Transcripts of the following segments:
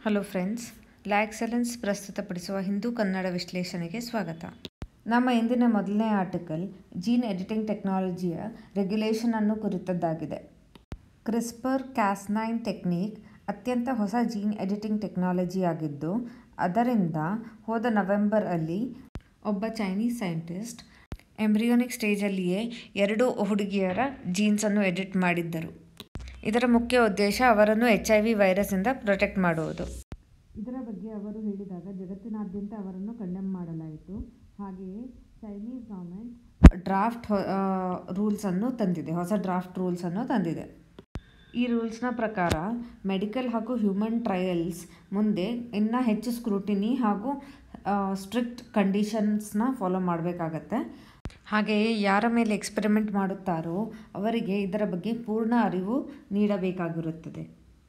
hello friends ಲಾ excellence ಪ್ರಸ್ತುತಪಡಿಸುವ ಹಿಂದೂ ಕನ್ನಡ ವಿಶ್ಲೇಷಣೆಗೆ ಸ್ವಾಗತ ನಮ್ಮ ಇಂದಿನ ಮೊದಲನೇ ಆರ್ಟಿಕಲ್ ಜೀನ್ ಎಡಿಟಿಂಗ್ ಟೆಕ್ನಾಲಜಿಯ ರೆಗ್ಯುಲೇಷನ್ ಅನ್ನು ಕುರಿತದ್ದಾಗಿದೆ ಕ್ರಿಸ್ಪರ್ ಕ್ಯಾಸ್ ನೈನ್ ಟೆಕ್ನಿಕ್ ಅತ್ಯಂತ ಹೊಸ ಜೀನ್ ಎಡಿಟಿಂಗ್ ಟೆಕ್ನಾಲಜಿ ಆಗಿದ್ದು ಅದರಿಂದ ಹೋದ ನವೆಂಬರ್ ಅಲ್ಲಿ ಒಬ್ಬ ಚೈನೀಸ್ ಸೈಂಟಿಸ್ಟ್ ಎಂಬ್ರಿಯೋನಿಕ್ ಸ್ಟೇಜಲ್ಲಿಯೇ ಎರಡು ಹುಡುಗಿಯರ ಜೀನ್ಸನ್ನು ಎಡಿಟ್ ಮಾಡಿದ್ದರು ಇದರ ಮುಖ್ಯ ಉದ್ದೇಶ ಅವರನ್ನು ಎಚ್ ಐ ವಿ ವೈರಸ್ಸಿಂದ ಪ್ರೊಟೆಕ್ಟ್ ಮಾಡುವುದು ಇದರ ಬಗ್ಗೆ ಅವರು ಹೇಳಿದಾಗ ಜಗತ್ತಿನಾದ್ಯಂತ ಅವರನ್ನು ಕಂಡೆಮ್ ಮಾಡಲಾಯಿತು ಹಾಗೆಯೇ ಚೈನೀಸ್ ಗೌರ್ಮೆಂಟ್ ಡ್ರಾಫ್ಟ್ ರೂಲ್ಸನ್ನು ತಂದಿದೆ ಹೊಸ ಡ್ರಾಫ್ಟ್ ರೂಲ್ಸನ್ನು ತಂದಿದೆ ಈ ರೂಲ್ಸ್ನ ಪ್ರಕಾರ ಮೆಡಿಕಲ್ ಹಾಗೂ ಹ್ಯೂಮನ್ ಟ್ರಯಲ್ಸ್ ಮುಂದೆ ಇನ್ನೂ ಹೆಚ್ಚು ಸ್ಕ್ರೂಟಿನಿ ಹಾಗೂ ಸ್ಟ್ರಿಕ್ಟ್ ಕಂಡೀಷನ್ಸ್ನ ಫಾಲೋ ಮಾಡಬೇಕಾಗತ್ತೆ ಹಾಗೆಯೇ ಯಾರ ಮೇಲೆ ಎಕ್ಸ್ಪೆರಿಮೆಂಟ್ ಮಾಡುತ್ತಾರೋ ಅವರಿಗೆ ಇದರ ಬಗ್ಗೆ ಪೂರ್ಣ ಅರಿವು ನೀಡಬೇಕಾಗಿರುತ್ತದೆ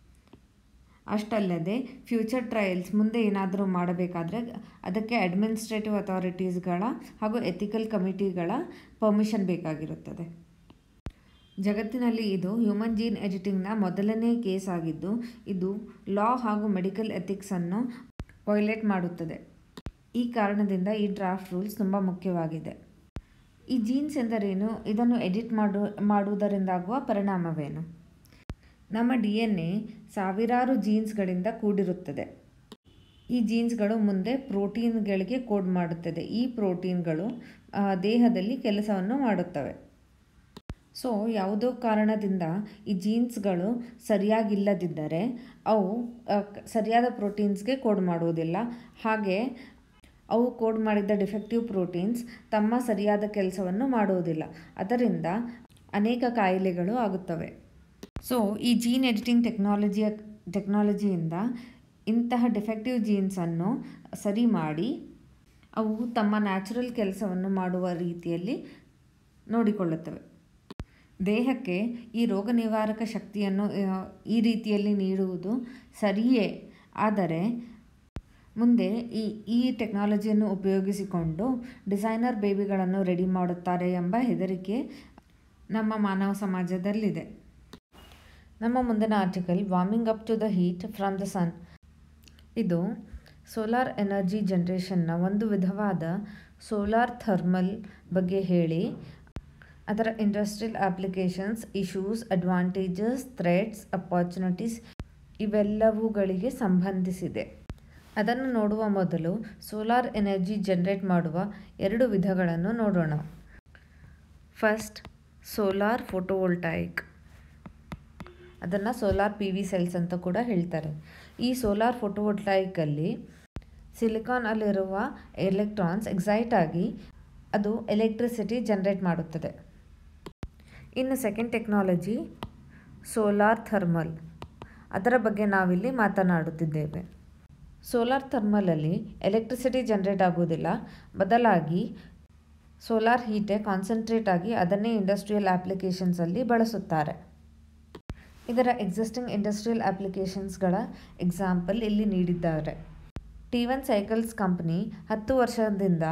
ಅಷ್ಟಲ್ಲದೆ ಫ್ಯೂಚರ್ ಟ್ರಯಲ್ಸ್ ಮುಂದೆ ಏನಾದರೂ ಮಾಡಬೇಕಾದ್ರೆ ಅದಕ್ಕೆ ಅಡ್ಮಿನಿಸ್ಟ್ರೇಟಿವ್ ಅಥಾರಿಟೀಸ್ಗಳ ಹಾಗೂ ಎಥಿಕಲ್ ಕಮಿಟಿಗಳ ಪರ್ಮಿಷನ್ ಬೇಕಾಗಿರುತ್ತದೆ ಜಗತ್ತಿನಲ್ಲಿ ಇದು ಹ್ಯೂಮನ್ ಜೀನ್ ಎಡಿಟಿಂಗ್ನ ಮೊದಲನೇ ಕೇಸ್ ಆಗಿದ್ದು ಇದು ಲಾ ಹಾಗೂ ಮೆಡಿಕಲ್ ಎಥಿಕ್ಸನ್ನು ವೈಲೇಟ್ ಮಾಡುತ್ತದೆ ಈ ಕಾರಣದಿಂದ ಈ ಡ್ರಾಫ್ಟ್ ರೂಲ್ಸ್ ತುಂಬ ಮುಖ್ಯವಾಗಿದೆ ಈ ಜೀನ್ಸ್ ಎಂದರೇನು ಇದನ್ನು ಎಡಿಟ್ ಮಾಡು ಮಾಡುವುದರಿಂದಾಗುವ ಪರಿಣಾಮವೇನು ನಮ್ಮ ಡಿ ಎನ್ ಎ ಸಾವಿರಾರು ಜೀನ್ಸ್ಗಳಿಂದ ಕೂಡಿರುತ್ತದೆ ಈ ಜೀನ್ಸ್ಗಳು ಮುಂದೆ ಪ್ರೋಟೀನ್ಗಳಿಗೆ ಕೋಡ್ ಮಾಡುತ್ತದೆ ಈ ಪ್ರೋಟೀನ್ಗಳು ದೇಹದಲ್ಲಿ ಕೆಲಸವನ್ನು ಮಾಡುತ್ತವೆ ಸೊ ಯಾವುದೋ ಕಾರಣದಿಂದ ಈ ಜೀನ್ಸ್ಗಳು ಸರಿಯಾಗಿಲ್ಲದಿದ್ದರೆ ಅವು ಸರಿಯಾದ ಪ್ರೋಟೀನ್ಸ್ಗೆ ಕೋಡ್ ಮಾಡುವುದಿಲ್ಲ ಹಾಗೆ ಅವು ಕೋಡ್ ಮಾಡಿದ ಡಿಫೆಕ್ಟಿವ್ ಪ್ರೋಟೀನ್ಸ್ ತಮ್ಮ ಸರಿಯಾದ ಕೆಲಸವನ್ನು ಮಾಡುವುದಿಲ್ಲ ಅದರಿಂದ ಅನೇಕ ಕಾಯಿಲೆಗಳು ಆಗುತ್ತವೆ ಸೊ ಈ ಜೀನ್ ಎಡಿಟಿಂಗ್ ಟೆಕ್ನಾಲಜಿಯ ಟೆಕ್ನಾಲಜಿಯಿಂದ ಇಂತಹ ಡಿಫೆಕ್ಟಿವ್ ಜೀನ್ಸನ್ನು ಸರಿ ಮಾಡಿ ಅವು ತಮ್ಮ ನ್ಯಾಚುರಲ್ ಕೆಲಸವನ್ನು ಮಾಡುವ ರೀತಿಯಲ್ಲಿ ನೋಡಿಕೊಳ್ಳುತ್ತವೆ ದೇಹಕ್ಕೆ ಈ ರೋಗ ನಿವಾರಕ ಶಕ್ತಿಯನ್ನು ಈ ರೀತಿಯಲ್ಲಿ ನೀಡುವುದು ಸರಿಯೇ ಆದರೆ ಮುಂದೆ ಈ ಈ ಟೆಕ್ನಾಲಜಿಯನ್ನು ಉಪಯೋಗಿಸಿಕೊಂಡು ಡಿಸೈನರ್ ಬೇಬಿಗಳನ್ನು ರೆಡಿ ಮಾಡುತ್ತಾರೆ ಎಂಬ ಹೆದರಿಕೆ ನಮ್ಮ ಮಾನವ ಸಮಾಜದಲ್ಲಿದೆ ನಮ್ಮ ಮುಂದಿನ article warming up to the heat from the sun ಇದು ಸೋಲಾರ್ ಎನರ್ಜಿ ಜನ್ರೇಷನ್ನ ಒಂದು ವಿಧವಾದ ಸೋಲಾರ್ ಥರ್ಮಲ್ ಬಗ್ಗೆ ಹೇಳಿ ಅದರ industrial applications issues advantages threats opportunities ಇವೆಲ್ಲವುಗಳಿಗೆ ಸಂಬಂಧಿಸಿದೆ ಅದನ್ನು ನೋಡುವ ಮೊದಲು ಸೋಲಾರ್ ಎನರ್ಜಿ ಜನರೇಟ್ ಮಾಡುವ ಎರಡು ವಿಧಗಳನ್ನು ನೋಡೋಣ ಫಸ್ಟ್ ಸೋಲಾರ್ ಫೋಟೋವೋಲ್ಟಾಯಿಕ್ ಅದನ್ನು ಸೋಲಾರ್ ಪಿ ವಿ ಸೆಲ್ಸ್ ಅಂತ ಕೂಡ ಹೇಳ್ತಾರೆ ಈ ಸೋಲಾರ್ ಫೋಟೋವೋಲ್ಟಾಯಿಕಲ್ಲಿ ಸಿಲಿಕಾನಲ್ಲಿರುವ ಎಲೆಕ್ಟ್ರಾನ್ಸ್ ಎಕ್ಸೈಟ್ ಆಗಿ ಅದು ಎಲೆಕ್ಟ್ರಿಸಿಟಿ ಜನರೇಟ್ ಮಾಡುತ್ತದೆ ಇನ್ನು ಸೆಕೆಂಡ್ ಟೆಕ್ನಾಲಜಿ ಸೋಲಾರ್ ಥರ್ಮಲ್ ಅದರ ಬಗ್ಗೆ ನಾವಿಲ್ಲಿ ಮಾತನಾಡುತ್ತಿದ್ದೇವೆ ಸೋಲಾರ್ ಥರ್ಮಲಲ್ಲಿ ಎಲೆಕ್ಟ್ರಿಸಿಟಿ ಜನರೇಟ್ ಆಗುವುದಿಲ್ಲ ಬದಲಾಗಿ ಸೋಲಾರ್ ಹೀಟೇ ಕಾನ್ಸಂಟ್ರೇಟ್ ಆಗಿ ಅದನ್ನೇ ಇಂಡಸ್ಟ್ರಿಯಲ್ ಅಪ್ಲಿಕೇಶನ್ಸಲ್ಲಿ ಬಳಸುತ್ತಾರೆ ಇದರ ಎಕ್ಸಿಸ್ಟಿಂಗ್ ಇಂಡಸ್ಟ್ರಿಯಲ್ ಅಪ್ಲಿಕೇಶನ್ಸ್ಗಳ ಎಕ್ಸಾಂಪಲ್ ಇಲ್ಲಿ ನೀಡಿದ್ದಾರೆ ಟಿ ಒನ್ ಸೈಕಲ್ಸ್ ಕಂಪ್ನಿ ಹತ್ತು ವರ್ಷದಿಂದ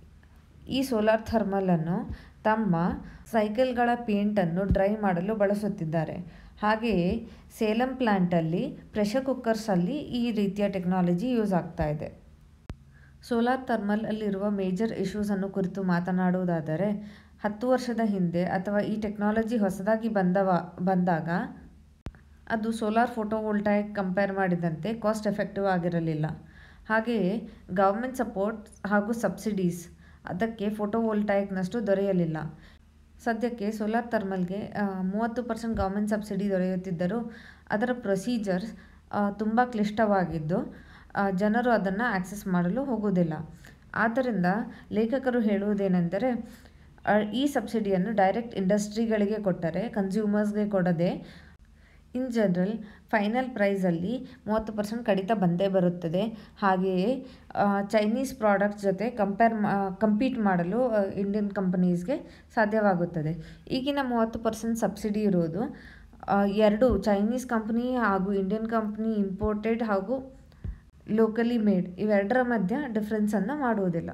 ಈ ಸೋಲಾರ್ ಥರ್ಮಲನ್ನು ತಮ್ಮ ಸೈಕಲ್ಗಳ ಪೇಂಟನ್ನು ಡ್ರೈ ಮಾಡಲು ಬಳಸುತ್ತಿದ್ದಾರೆ ಹಾಗೆಯೇ ಸೇಲಂ ಪ್ಲ್ಯಾಂಟಲ್ಲಿ ಪ್ರೆಷರ್ ಕುಕ್ಕರ್ಸಲ್ಲಿ ಈ ರೀತಿಯ ಟೆಕ್ನಾಲಜಿ ಯೂಸ್ ಆಗ್ತಾ ಇದೆ ಸೋಲಾರ್ ಥರ್ಮಲ್ ಅಲ್ಲಿರುವ ಮೇಜರ್ ಇಶ್ಯೂಸನ್ನು ಕುರಿತು ಮಾತನಾಡುವುದಾದರೆ ಹತ್ತು ವರ್ಷದ ಹಿಂದೆ ಅಥವಾ ಈ ಟೆಕ್ನಾಲಜಿ ಹೊಸದಾಗಿ ಬಂದವ ಬಂದಾಗ ಅದು ಸೋಲಾರ್ ಫೋಟೋವೋಲ್ಟಾಯಿಕ್ ಕಂಪೇರ್ ಮಾಡಿದಂತೆ ಕಾಸ್ಟ್ ಎಫೆಕ್ಟಿವ್ ಆಗಿರಲಿಲ್ಲ ಹಾಗೆಯೇ ಗೌರ್ಮೆಂಟ್ ಸಪೋರ್ಟ್ ಹಾಗೂ ಸಬ್ಸಿಡೀಸ್ ಅದಕ್ಕೆ ಫೋಟೋವೋಲ್ಟಾಯಿಕ್ನಷ್ಟು ದೊರೆಯಲಿಲ್ಲ ಸದ್ಯಕ್ಕೆ ಸೋಲಾರ್ ಥರ್ಮಲ್ಗೆ ಮೂವತ್ತು ಪರ್ಸೆಂಟ್ ಗೌರ್ಮೆಂಟ್ ಸಬ್ಸಿಡಿ ದೊರೆಯುತ್ತಿದ್ದರೂ ಅದರ ಪ್ರೊಸೀಜರ್ಸ್ ತುಂಬ ಕ್ಲಿಷ್ಟವಾಗಿದ್ದು ಜನರು ಅದನ್ನು ಆಕ್ಸೆಸ್ ಮಾಡಲು ಹೋಗುವುದಿಲ್ಲ ಆದ್ದರಿಂದ ಲೇಖಕರು ಹೇಳುವುದೇನೆಂದರೆ ಈ ಸಬ್ಸಿಡಿಯನ್ನು ಡೈರೆಕ್ಟ್ ಇಂಡಸ್ಟ್ರಿಗಳಿಗೆ ಕೊಟ್ಟರೆ ಕನ್ಸ್ಯೂಮರ್ಸ್ಗೆ ಕೊಡದೆ ಇನ್ ಜನರಲ್ ಫೈನಲ್ ಪ್ರೈಸಲ್ಲಿ ಮೂವತ್ತು ಪರ್ಸೆಂಟ್ ಕಡಿತ ಬಂದೇ ಬರುತ್ತದೆ ಹಾಗೆಯೇ ಚೈನೀಸ್ ಪ್ರಾಡಕ್ಟ್ಸ್ ಜೊತೆ ಕಂಪೇರ್ ಕಂಪೀಟ್ ಮಾಡಲು ಇಂಡಿಯನ್ ಕಂಪನೀಸ್ಗೆ ಸಾಧ್ಯವಾಗುತ್ತದೆ ಈಗಿನ ಮೂವತ್ತು ಪರ್ಸೆಂಟ್ ಸಬ್ಸಿಡಿ ಇರುವುದು ಎರಡು ಚೈನೀಸ್ ಕಂಪ್ನಿ ಹಾಗೂ ಇಂಡಿಯನ್ ಕಂಪ್ನಿ ಇಂಪೋರ್ಟೆಡ್ ಹಾಗೂ ಲೋಕಲಿ ಮೇಡ್ ಇವೆರಡರ ಮಧ್ಯ ಡಿಫ್ರೆನ್ಸನ್ನು ಮಾಡುವುದಿಲ್ಲ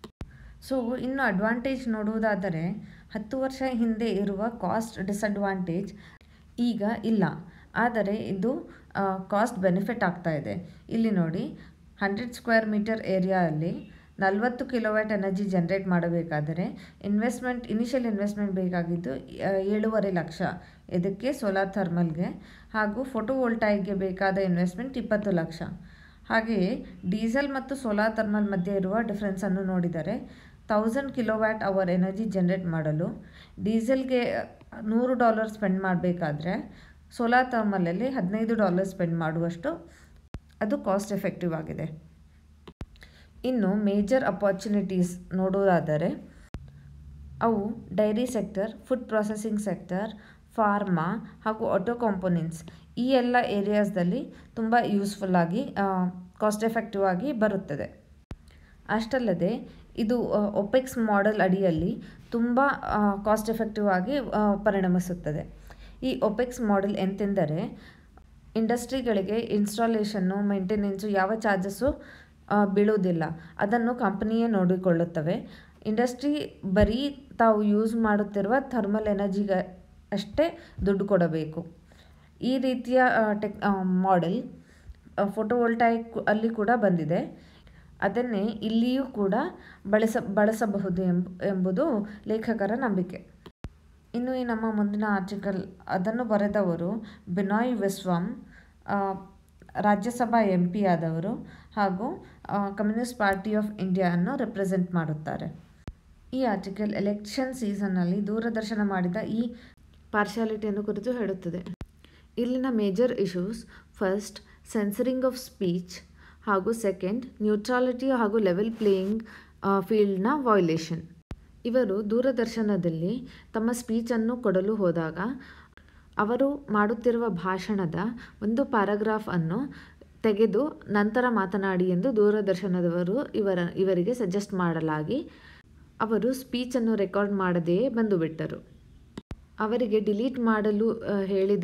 ಸೊ ಇನ್ನು ಅಡ್ವಾಂಟೇಜ್ ನೋಡುವುದಾದರೆ ಹತ್ತು ವರ್ಷ ಹಿಂದೆ ಇರುವ ಕಾಸ್ಟ್ ಡಿಸಡ್ವಾಂಟೇಜ್ ಈಗ ಇಲ್ಲ ಆದರೆ ಇದು ಕಾಸ್ಟ್ ಬೆನಿಫಿಟ್ ಆಗ್ತಾ ಇದೆ ಇಲ್ಲಿ ನೋಡಿ ಹಂಡ್ರೆಡ್ ಸ್ಕ್ವೇರ್ ಮೀಟರ್ ಏರಿಯಾದಲ್ಲಿ ನಲವತ್ತು ಕಿಲೋವ್ಯಾಟ್ ಎನರ್ಜಿ ಜನ್ರೇಟ್ ಮಾಡಬೇಕಾದರೆ ಇನ್ವೆಸ್ಟ್ಮೆಂಟ್ ಇನಿಷಿಯಲ್ ಇನ್ವೆಸ್ಟ್ಮೆಂಟ್ ಬೇಕಾಗಿದ್ದು ಆ, ಏಳೂವರೆ ಲಕ್ಷ ಇದಕ್ಕೆ ಸೋಲಾರ್ ಥರ್ಮಲ್ಗೆ ಹಾಗೂ ಫೋಟೋ ವೋಲ್ಟಾಯಿಕ್ಗೆ ಬೇಕಾದ ಇನ್ವೆಸ್ಟ್ಮೆಂಟ್ ಇಪ್ಪತ್ತು ಲಕ್ಷ ಹಾಗೆಯೇ ಡೀಸೆಲ್ ಮತ್ತು ಸೋಲಾರ್ ಥರ್ಮಲ್ ಮಧ್ಯೆ ಇರುವ ಡಿಫ್ರೆನ್ಸನ್ನು ನೋಡಿದರೆ thousand kilowatt hour energy generate ಮಾಡಲು ಡೀಸೆಲ್ಗೆ ನೂರು ಡಾಲರ್ ಸ್ಪೆಂಡ್ ಮಾಡಬೇಕಾದ್ರೆ ಸೋಲಾರ್ ಥರ್ಮಲಲ್ಲಿ ಹದಿನೈದು ಡಾಲರ್ ಸ್ಪೆಂಡ್ ಮಾಡುವಷ್ಟು ಅದು ಕಾಸ್ಟ್ ಎಫೆಕ್ಟಿವ್ ಆಗಿದೆ ಇನ್ನು ಮೇಜರ್ ಅಪಾರ್ಚುನಿಟೀಸ್ ನೋಡೋದಾದರೆ ಅವು dairy sector food processing sector pharma ಹಾಗೂ ಆಟೋ ಕಾಂಪೋನೆಂಟ್ಸ್ ಈ ಎಲ್ಲ ಏರಿಯಾಸ್ದಲ್ಲಿ ತುಂಬ ಯೂಸ್ಫುಲ್ಲಾಗಿ ಕಾಸ್ಟ್ ಎಫೆಕ್ಟಿವ್ ಆಗಿ ಬರುತ್ತದೆ ಅಷ್ಟಲ್ಲದೆ ಇದು ಒಪೆಕ್ಸ್ ಮಾಡೆಲ್ ಅಡಿಯಲ್ಲಿ ತುಂಬ ಕಾಸ್ಟ್ ಎಫೆಕ್ಟಿವ್ ಆಗಿ ಆ, ಪರಿಣಮಿಸುತ್ತದೆ ಈ ಒಪೆಕ್ಸ್ ಮಾಡೆಲ್ ಎಂತೆಂದರೆ ಇಂಡಸ್ಟ್ರಿಗಳಿಗೆ ಇನ್ಸ್ಟಾಲೇಷನ್ನು ಮೇಂಟೆನೆನ್ಸು ಯಾವ ಚಾರ್ಜಸ್ಸು ಬೀಳುವುದಿಲ್ಲ ಅದನ್ನು ಕಂಪನಿಯೇ ನೋಡಿಕೊಳ್ಳುತ್ತವೆ ಇಂಡಸ್ಟ್ರಿ ಬರೀ ತಾವು ಯೂಸ್ ಮಾಡುತ್ತಿರುವ ಥರ್ಮಲ್ ಎನರ್ಜಿಗೆ ಅಷ್ಟೇ ದುಡ್ಡು ಕೊಡಬೇಕು ಈ ರೀತಿಯ ಟೆಕ್ ಮಾಡೆಲ್ ಫೋಟೋವೋಲ್ಟಾಯಿಕ್ ಅಲ್ಲಿ ಕೂಡ ಬಂದಿದೆ ಅದನ್ನೇ ಇಲ್ಲಿಯೂ ಕೂಡ ಬಳಸ ಬಳಸಬಹುದು ಎಂಬ ಎಂಬುದು ಲೇಖಕರ ನಂಬಿಕೆ ಇನ್ನು ಈ ನಮ್ಮ ಮುಂದಿನ ಆರ್ಟಿಕಲ್ ಅದನ್ನು ಬರೆದವರು ಬಿನಾಯ್ ವಿಸ್ವಾಮ್ ಆ, ರಾಜ್ಯಸಭಾ ಎಂ ಪಿ ಆದವರು ಹಾಗೂ ಕಮ್ಯುನಿಸ್ಟ್ ಪಾರ್ಟಿ ಆಫ್ ಇಂಡಿಯಾ ಅನ್ನು ರೆಪ್ರೆಸೆಂಟ್ ಮಾಡುತ್ತಾರೆ ಈ ಆರ್ಟಿಕಲ್ ಎಲೆಕ್ಷನ್ ಸೀಸನ್ನಲ್ಲಿ ದೂರದರ್ಶನ ಮಾಡಿದ ಈ ಪಾರ್ಶಾಲಿಟಿಯನ್ನು ಕುರಿತು ಹೇಳುತ್ತದೆ ಇಲ್ಲಿನ major issues first censoring of speech ಹಾಗೂ ಸೆಕೆಂಡ್ ನ್ಯೂಟ್ರಾಲಿಟಿ ಹಾಗೂ ಲೆವೆಲ್ ಪ್ಲೇಯಿಂಗ್ ಫೀಲ್ಡ್ನ ವೈಲೇಷನ್ ಇವರು ದೂರದರ್ಶನದಲ್ಲಿ ತಮ್ಮ ಸ್ಪೀಚನ್ನು ಕೊಡಲು ಹೋದಾಗ ಅವರು ಮಾಡುತ್ತಿರುವ ಭಾಷಣದ ಒಂದು ಪ್ಯಾರಾಗ್ರಾಫ್ ಅನ್ನು ತೆಗೆದು ನಂತರ ಮಾತನಾಡಿ ಎಂದು ದೂರದರ್ಶನದವರು ಇವರ ಇವರಿಗೆ ಸಜೆಸ್ಟ್ ಮಾಡಲಾಗಿ ಅವರು ಸ್ಪೀಚನ್ನು ರೆಕಾರ್ಡ್ ಮಾಡದೆಯೇ ಬಂದು ಬಿಟ್ಟರು ಅವರಿಗೆ ಡಿಲೀಟ್ ಮಾಡಲು ಆ, ಹೇಳಿದ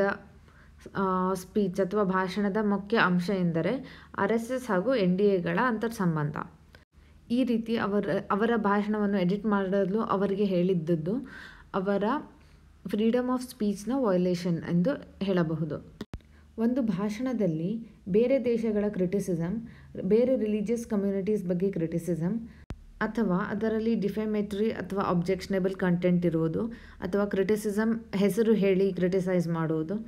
ಸ್ಪೀಚ್ ಅಥವಾ ಭಾಷಣದ ಮುಖ್ಯ ಅಂಶ ಎಂದರೆ ಆರ್ ಎಸ್ ಎಸ್ ಹಾಗೂ ಎನ್ ಡಿ ಎಗಳ ಅಂತರ್ ಸಂಬಂಧ ಈ ರೀತಿ ಅವರ ಅವರ ಭಾಷಣವನ್ನು ಎಡಿಟ್ ಮಾಡಲು ಅವರಿಗೆ ಹೇಳಿದ್ದದ್ದು ಅವರ ಫ್ರೀಡಮ್ ಆಫ್ ಸ್ಪೀಚ್ನ ವಯೋಲೇಷನ್ ಎಂದು ಹೇಳಬಹುದು ಒಂದು ಭಾಷಣದಲ್ಲಿ ಬೇರೆ ದೇಶಗಳ ಕ್ರಿಟಿಸಿಸಮ್ ಬೇರೆ ರಿಲಿಜಿಯಸ್ ಕಮ್ಯುನಿಟೀಸ್ ಬಗ್ಗೆ ಕ್ರಿಟಿಸಿಸಮ್ ಅಥವಾ ಅದರಲ್ಲಿ ಡಿಫೆಮೇಟ್ರಿ ಅಥವಾ ಅಬ್ಜೆಕ್ಷನೇಬಲ್ ಕಂಟೆಂಟ್ ಇರುವುದು ಅಥವಾ ಕ್ರಿಟಿಸಿಸಮ್ ಹೆಸರು ಹೇಳಿ ಕ್ರಿಟಿಸೈಸ್ ಮಾಡುವುದು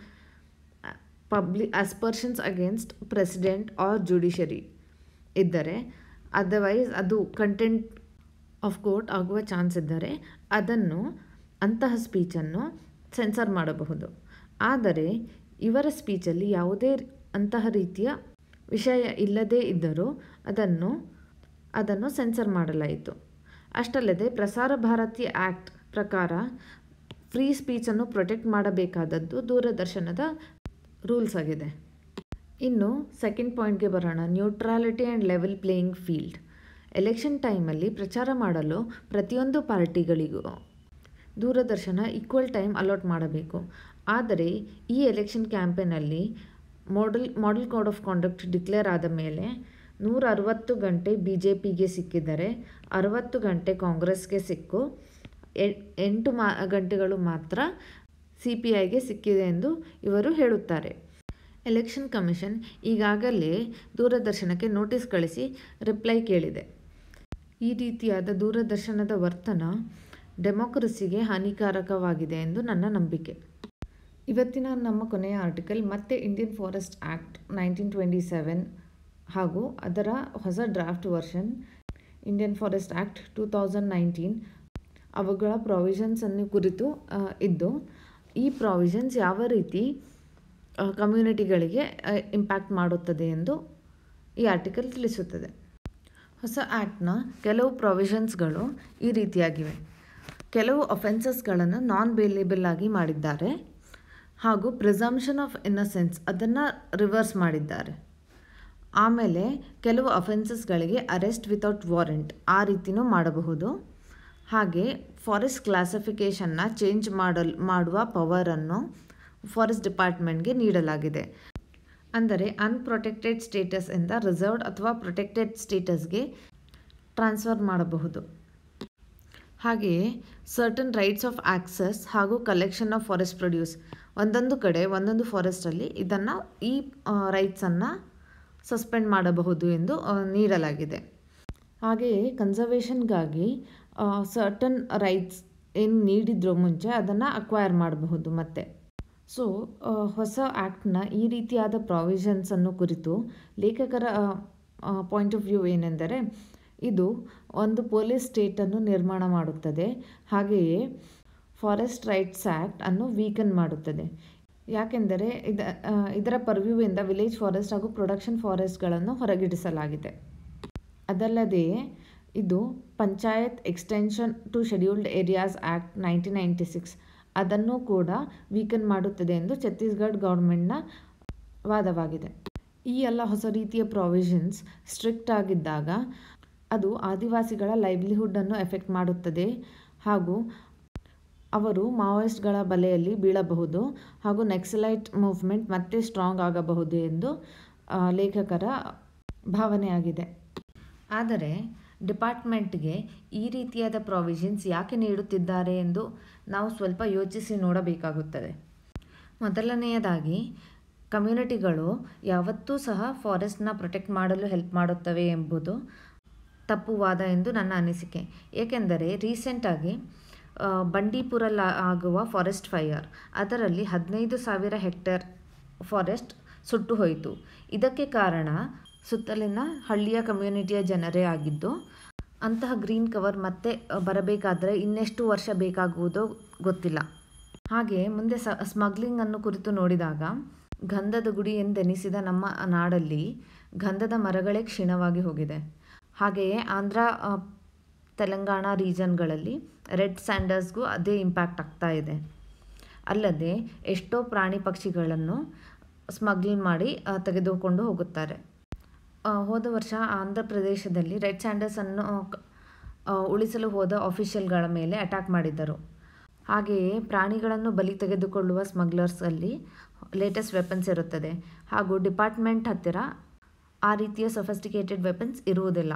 public aspersions against president or judiciary ಇದ್ದರೆ ಅದರ್ವೈಸ್ ಅದು ಕಂಟೆಂಟ್ ಆಫ್ ಕೋರ್ಟ್ ಆಗುವ ಚಾನ್ಸ್ ಇದ್ದರೆ ಅದನ್ನು ಅಂತಹ ಸ್ಪೀಚನ್ನು ಸೆನ್ಸರ್ ಮಾಡಬಹುದು ಆದರೆ ಇವರ ಸ್ಪೀಚಲ್ಲಿ ಯಾವುದೇ ಅಂತಹ ರೀತಿಯ ವಿಷಯ ಇಲ್ಲದೇ ಇದ್ದರೂ ಅದನ್ನು ಅದನ್ನು ಸೆನ್ಸರ್ ಮಾಡಲಾಯಿತು ಅಷ್ಟಲ್ಲದೆ ಪ್ರಸಾರ ಭಾರತಿ ಆ್ಯಕ್ಟ್ ಪ್ರಕಾರ ಫ್ರೀ ಸ್ಪೀಚನ್ನು ಪ್ರೊಟೆಕ್ಟ್ ಮಾಡಬೇಕಾದದ್ದು ದೂರದರ್ಶನದ ರೂಲ್ಸ್ ಆಗಿದೆ ಇನ್ನು ಸೆಕೆಂಡ್ ಪಾಯಿಂಟ್ಗೆ ಬರೋಣ neutrality and level playing field election ಟೈಮಲ್ಲಿ ಪ್ರಚಾರ ಮಾಡಲು ಪ್ರತಿಯೊಂದು ಪಾರ್ಟಿಗಳಿಗೂ ದೂರದರ್ಶನ ಈಕ್ವಲ್ ಟೈಮ್ ಅಲಾಟ್ ಮಾಡಬೇಕು ಆದರೆ ಈ ಎಲೆಕ್ಷನ್ ಕ್ಯಾಂಪೇನಲ್ಲಿ model model code of conduct declare ಆದ ಮೇಲೆ ನೂರ ಅರವತ್ತು ಗಂಟೆ ಬಿ ಜೆ ಪಿಗೆ ಸಿಕ್ಕಿದರೆ ಅರವತ್ತು ಗಂಟೆ ಕಾಂಗ್ರೆಸ್ಗೆ ಸಿಕ್ಕು ಎ- ಎಂಟು ಮಾ ಗಂಟೆಗಳು ಮಾತ್ರ ಸಿ ಪಿ ಐಗೆ ಸಿಕ್ಕಿದೆ ಎಂದು ಇವರು ಹೇಳುತ್ತಾರೆ ಎಲೆಕ್ಷನ್ ಕಮಿಷನ್ ಈಗಾಗಲೇ ದೂರದರ್ಶನಕ್ಕೆ ನೋಟಿಸ್ ಕಳಿಸಿ ರಿಪ್ಲೈ ಕೇಳಿದೆ ಈ ರೀತಿಯಾದ ದೂರದರ್ಶನದ ವರ್ತನ ಡೆಮೋಕ್ರಸಿಗೆ ಹಾನಿಕಾರಕವಾಗಿದೆ ಎಂದು ನನ್ನ ನಂಬಿಕೆ ಇವತ್ತಿನ ನಮ್ಮ ಕೊನೆಯ ಆರ್ಟಿಕಲ್ ಮತ್ತೆ Indian forest act nineteen twenty seven ಹಾಗೂ ಅದರ ಹೊಸ draft version Indian forest act two thousand nineteen ಅವುಗಳ ಪ್ರಾವಿಷನ್ಸನ್ನು ಕುರಿತು ಆ, ಇದ್ದು ಈ ಪ್ರಾವಿಷನ್ಸ್ ಯಾವ ರೀತಿ ಕಮ್ಯುನಿಟಿಗಳಿಗೆ ಇಂಪ್ಯಾಕ್ಟ್ ಮಾಡುತ್ತದೆ ಎಂದು ಈ ಆರ್ಟಿಕಲ್ ತಿಳಿಸುತ್ತದೆ ಹೊಸ ಆ್ಯಕ್ಟ್ನ ಕೆಲವು ಪ್ರೊವಿಷನ್ಸ್ಗಳು ಈ ರೀತಿಯಾಗಿವೆ ಕೆಲವು ಅಫೆನ್ಸಸ್ಗಳನ್ನು ನಾನ್ ಬೇಲೇಬಲ್ ಆಗಿ ಮಾಡಿದ್ದಾರೆ ಹಾಗೂ ಪ್ರಿಸಂಪ್ಷನ್ ಆಫ್ ಇನ್ನಸೆನ್ಸ್ ಅದನ್ನು ರಿವರ್ಸ್ ಮಾಡಿದ್ದಾರೆ ಆಮೇಲೆ ಕೆಲವು ಅಫೆನ್ಸಸ್ಗಳಿಗೆ ಅರೆಸ್ಟ್ ವಿತೌಟ್ ವಾರೆಂಟ್ ಆ ರೀತಿನೂ ಮಾಡಬಹುದು ಹಾಗೆ ಫಾರೆಸ್ಟ್ ಕ್ಲಾಸಿಫಿಕೇಷನ್ನ ಚೇಂಜ್ ಮಾಡಲ್ ಮಾಡುವ ಪವರನ್ನು ಫಾರೆಸ್ಟ್ ಡಿಪಾರ್ಟ್ಮೆಂಟ್ಗೆ ನೀಡಲಾಗಿದೆ ಅಂದರೆ ಅನ್ಪ್ರೊಟೆಕ್ಟೆಡ್ ಸ್ಟೇಟಸ್ ಇಂದ ರಿಸರ್ವ್ಡ್ ಅಥವಾ ಪ್ರೊಟೆಕ್ಟೆಡ್ ಸ್ಟೇಟಸ್ಗೆ ಟ್ರಾನ್ಸ್ಫರ್ ಮಾಡಬಹುದು ಹಾಗೆಯೇ ಸರ್ಟನ್ ರೈಟ್ಸ್ ಆಫ್ ಆಕ್ಸೆಸ್ ಹಾಗೂ ಕಲೆಕ್ಷನ್ ಆಫ್ ಫಾರೆಸ್ಟ್ ಪ್ರೊಡ್ಯೂಸ್ ಒಂದೊಂದು ಕಡೆ ಒಂದೊಂದು ಫಾರೆಸ್ಟಲ್ಲಿ ಇದನ್ನು ಈ ರೈಟ್ಸನ್ನು ಸಸ್ಪೆಂಡ್ ಮಾಡಬಹುದು ಎಂದು ಆ, ನೀಡಲಾಗಿದೆ ಹಾಗೆಯೇ ಕನ್ಸರ್ವೇಷನ್ಗಾಗಿ ಸರ್ಟನ್ ರೈಟ್ಸ್ ಏನು ನೀಡಿದ್ರು ಮುಂಚೆ ಅದನ್ನು ಅಕ್ವೈರ್ ಮಾಡಬಹುದು ಮತ್ತೆ ಸೊ ಹೊಸ ಆ್ಯಕ್ಟ್ನ ಈ ರೀತಿಯಾದ ಪ್ರಾವಿಷನ್ಸನ್ನು ಕುರಿತು ಲೇಖಕರ ಪಾಯಿಂಟ್ ಆಫ್ ವ್ಯೂ ಏನೆಂದರೆ ಇದು ಒಂದು ಪೊಲೀಸ್ ಸ್ಟೇಟನ್ನು ನಿರ್ಮಾಣ ಮಾಡುತ್ತದೆ ಹಾಗೆಯೇ ಫಾರೆಸ್ಟ್ ರೈಟ್ಸ್ ಆ್ಯಕ್ಟ್ ಅನ್ನು ವೀಕನ್ ಮಾಡುತ್ತದೆ ಯಾಕೆಂದರೆ ಇದ ಆ, ಇದರ ಪರ್ವ್ಯೂವಿಂದ ವಿಲೇಜ್ ಫಾರೆಸ್ಟ್ ಹಾಗೂ ಪ್ರೊಡಕ್ಷನ್ ಫಾರೆಸ್ಟ್ಗಳನ್ನು ಹೊರಗಿಡಿಸಲಾಗಿದೆ ಅದಲ್ಲದೆ ಇದು panchayat extension to scheduled areas act nineteen ninety six ಅದನ್ನು ಕೂಡ ವೀಕನ್ ಮಾಡುತ್ತದೆ ಎಂದು ಛತ್ತೀಸ್ಗಢ ಗೌರ್ಮೆಂಟ್ನ ವಾದವಾಗಿದೆ ಈ ಎಲ್ಲ ಹೊಸ ರೀತಿಯ ಪ್ರಾವಿಷನ್ಸ್ ಸ್ಟ್ರಿಕ್ಟ್ ಆಗಿದ್ದಾಗ ಅದು ಆದಿವಾಸಿಗಳ ಲೈವ್ಲಿಹುಡ್ಡನ್ನು ಎಫೆಕ್ಟ್ ಮಾಡುತ್ತದೆ ಹಾಗೂ ಅವರು ಮಾವೋಯಿಸ್ಟ್ಗಳ ಬಲೆಯಲ್ಲಿ ಬೀಳಬಹುದು ಹಾಗೂ ನೆಕ್ಸಲೈಟ್ ಮೂವ್ಮೆಂಟ್ ಮತ್ತೆ ಸ್ಟ್ರಾಂಗ್ ಆಗಬಹುದು ಎಂದು ಆ, ಲೇಖಕರ ಭಾವನೆಯಾಗಿದೆ ಆದರೆ ಡಿಪಾರ್ಟ್ಮೆಂಟ್ಗೆ ಈ ರೀತಿಯಾದ ಪ್ರಾವಿಷನ್ಸ್ ಯಾಕೆ ನೀಡುತ್ತಿದ್ದಾರೆ ಎಂದು ನಾವು ಸ್ವಲ್ಪ ಯೋಚಿಸಿ ನೋಡಬೇಕಾಗುತ್ತದೆ ಮೊದಲನೆಯದಾಗಿ ಕಮ್ಯುನಿಟಿಗಳು ಯಾವತ್ತೂ ಸಹ ಫಾರೆಸ್ಟ್ನ ಪ್ರೊಟೆಕ್ಟ್ ಮಾಡಲು ಹೆಲ್ಪ್ ಮಾಡುತ್ತವೆ ಎಂಬುದು ತಪ್ಪು ವಾದ ಎಂದು ನನ್ನ ಅನಿಸಿಕೆ ಏಕೆಂದರೆ ರೀಸೆಂಟಾಗಿ ಆ, ಬಂಡೀಪುರಲ್ಲಿ ಆಗುವ ಫಾರೆಸ್ಟ್ ಫೈರ್ ಅದರಲ್ಲಿ ಹದಿನೈದು ಸಾವಿರ ಹೆಕ್ಟೇರ್ ಫಾರೆಸ್ಟ್ ಸುಟ್ಟು ಹೋಯಿತು ಇದಕ್ಕೆ ಕಾರಣ ಸುತ್ತಲಿನ ಹಳ್ಳಿಯ ಕಮ್ಯುನಿಟಿಯ ಜನರೇ ಆಗಿದ್ದು ಅಂತಹ ಗ್ರೀನ್ ಕವರ್ ಮತ್ತೆ ಆ, ಬರಬೇಕಾದರೆ ಇನ್ನೆಷ್ಟು ವರ್ಷ ಬೇಕಾಗುವುದೋ ಗೊತ್ತಿಲ್ಲ ಹಾಗೆ ಮುಂದೆ ಸ ಸ್ಮಗ್ಲಿಂಗ್ ಅನ್ನು ಕುರಿತು ನೋಡಿದಾಗ ಗಂಧದ ಗುಡಿ ಎಂದೆನಿಸಿದ ನಮ್ಮ ನಾಡಲ್ಲಿ ಗಂಧದ ಮರಗಳೇ ಕ್ಷೀಣವಾಗಿ ಹೋಗಿದೆ ಹಾಗೆಯೇ ಆಂಧ್ರ ಆ, ತೆಲಂಗಾಣ ರೀಜನ್ಗಳಲ್ಲಿ ರೆಡ್ ಸ್ಯಾಂಡರ್ಸ್ಗೂ ಅದೇ ಇಂಪ್ಯಾಕ್ಟ್ ಆಗ್ತಾ ಇದೆ ಅಲ್ಲದೆ ಎಷ್ಟೋ ಪ್ರಾಣಿ ಪಕ್ಷಿಗಳನ್ನು ಸ್ಮಗ್ಲಿಂಗ್ ಮಾಡಿ ಆ, ತೆಗೆದುಕೊಂಡು ಹೋಗುತ್ತಾರೆ ಆ, ಹೋದ ವರ್ಷ ಆಂಧ್ರ ಪ್ರದೇಶದಲ್ಲಿ ರೆಡ್ ಸ್ಯಾಂಡರ್ಸನ್ನು ಕ- ಆ, ಉಳಿಸಲು ಹೋದ ಅಫಿಷಿಯಲ್ಗಳ ಮೇಲೆ ಅಟ್ಯಾಕ್ ಮಾಡಿದ್ದರು ಹಾಗೆಯೇ ಪ್ರಾಣಿಗಳನ್ನು ಬಲಿ ತೆಗೆದುಕೊಳ್ಳುವ ಸ್ಮಗ್ಲರ್ಸಲ್ಲಿ ಲೇಟೆಸ್ಟ್ ವೆಪನ್ಸ್ ಇರುತ್ತದೆ ಹಾಗೂ ಡಿಪಾರ್ಟ್ಮೆಂಟ್ ಹತ್ತಿರ ಆ ರೀತಿಯ ಸೊಫಿಸ್ಟಿಕೇಟೆಡ್ ವೆಪನ್ಸ್ ಇರುವುದಿಲ್ಲ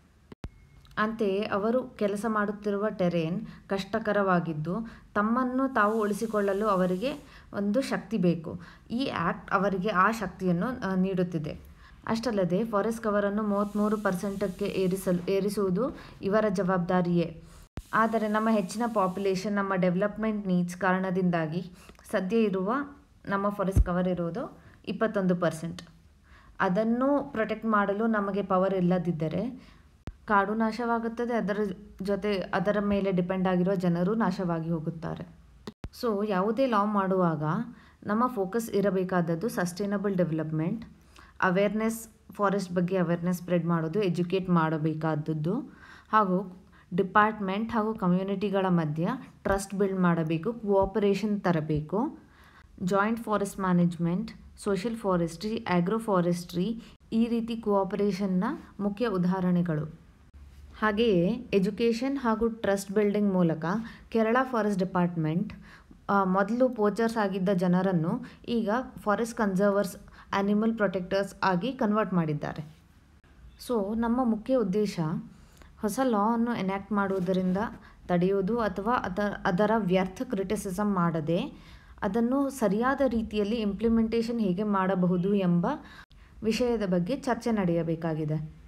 ಅಂತೆಯೇ ಅವರು ಕೆಲಸ ಮಾಡುತ್ತಿರುವ ಟೆರೇನ್ ಕಷ್ಟಕರವಾಗಿದ್ದು ತಮ್ಮನ್ನು ತಾವು ಉಳಿಸಿಕೊಳ್ಳಲು ಅವರಿಗೆ ಒಂದು ಶಕ್ತಿ ಬೇಕು ಈ ಆ್ಯಕ್ಟ್ ಅವರಿಗೆ ಆ ಶಕ್ತಿಯನ್ನು ಆ, ನೀಡುತ್ತಿದೆ ಅಷ್ಟಲ್ಲದೆ ಫಾರೆಸ್ಟ್ ಕವರನ್ನು ಮೂವತ್ತ್ಮೂರು ಪರ್ಸೆಂಟಕ್ಕೆ ಏರಿಸಲು ಏರಿಸುವುದು ಇವರ ಜವಾಬ್ದಾರಿಯೇ ಆದರೆ ನಮ್ಮ ಹೆಚ್ಚಿನ ಪಾಪ್ಯುಲೇಷನ್ ನಮ್ಮ ಡೆವಲಪ್ಮೆಂಟ್ ನೀಡ್ಸ್ ಕಾರಣದಿಂದಾಗಿ ಸದ್ಯ ಇರುವ ನಮ್ಮ ಫಾರೆಸ್ಟ್ ಕವರ್ ಇರುವುದು ಇಪ್ಪತ್ತೊಂದು ಪರ್ಸೆಂಟ್ ಅದನ್ನು ಪ್ರೊಟೆಕ್ಟ್ ಮಾಡಲು ನಮಗೆ ಪವರ್ ಇಲ್ಲದಿದ್ದರೆ ಕಾಡು ನಾಶವಾಗುತ್ತದೆ ಅದರ ಜೊತೆ ಅದರ ಮೇಲೆ ಡಿಪೆಂಡ್ ಆಗಿರುವ ಜನರು ನಾಶವಾಗಿ ಹೋಗುತ್ತಾರೆ ಸೊ ಯಾವುದೇ ಲಾ ಮಾಡುವಾಗ ನಮ್ಮ ಫೋಕಸ್ ಇರಬೇಕಾದದ್ದು ಸಸ್ಟೈನಬಲ್ ಡೆವಲಪ್ಮೆಂಟ್ ಅವೇರ್ನೆಸ್ ಫಾರೆಸ್ಟ್ ಬಗ್ಗೆ ಅವೇರ್ನೆಸ್ ಸ್ಪ್ರೆಡ್ ಮಾಡೋದು ಎಜುಕೇಟ್ ಮಾಡಬೇಕಾದದ್ದು ಹಾಗೂ ಡಿಪಾರ್ಟ್ಮೆಂಟ್ ಹಾಗೂ ಕಮ್ಯುನಿಟಿಗಳ ಮಧ್ಯೆ ಟ್ರಸ್ಟ್ ಬಿಲ್ಡ್ ಮಾಡಬೇಕು ಕೋಆಪರೇಷನ್ ತರಬೇಕು joint forest management social forestry agro forestry ಈ ರೀತಿ ಕೋಆಪರೇಷನ್ನ ಮುಖ್ಯ ಉದಾಹರಣೆಗಳು ಹಾಗೆಯೇ ಎಜುಕೇಷನ್ ಹಾಗೂ ಟ್ರಸ್ಟ್ ಬಿಲ್ಡಿಂಗ್ ಮೂಲಕ ಕೇರಳ ಫಾರೆಸ್ಟ್ ಡಿಪಾರ್ಟ್ಮೆಂಟ್ ಆ, ಮೊದಲು ಪೋಚರ್ಸ್ ಆಗಿದ್ದ ಜನರನ್ನು ಈಗ ಫಾರೆಸ್ಟ್ ಕನ್ಸರ್ವರ್ಸ್ ಆ್ಯನಿಮಲ್ ಪ್ರೊಟೆಕ್ಟರ್ಸ್ ಆಗಿ ಕನ್ವರ್ಟ್ ಮಾಡಿದ್ದಾರೆ ಸೊ ನಮ್ಮ ಮುಖ್ಯ ಉದ್ದೇಶ ಹೊಸ ಲಾ ಅನ್ನು ಎನ್ಯಾಕ್ಟ್ ಮಾಡುವುದರಿಂದ ತಡೆಯುವುದು ಅಥವಾ ಅದ ಅದರ ವ್ಯರ್ಥ ಕ್ರಿಟಿಸಿಸಮ್ ಮಾಡದೆ ಅದನ್ನು ಸರಿಯಾದ ರೀತಿಯಲ್ಲಿ ಇಂಪ್ಲಿಮೆಂಟೇಷನ್ ಹೇಗೆ ಮಾಡಬಹುದು ಎಂಬ ವಿಷಯದ ಬಗ್ಗೆ ಚರ್ಚೆ ನಡೆಯಬೇಕಾಗಿದೆ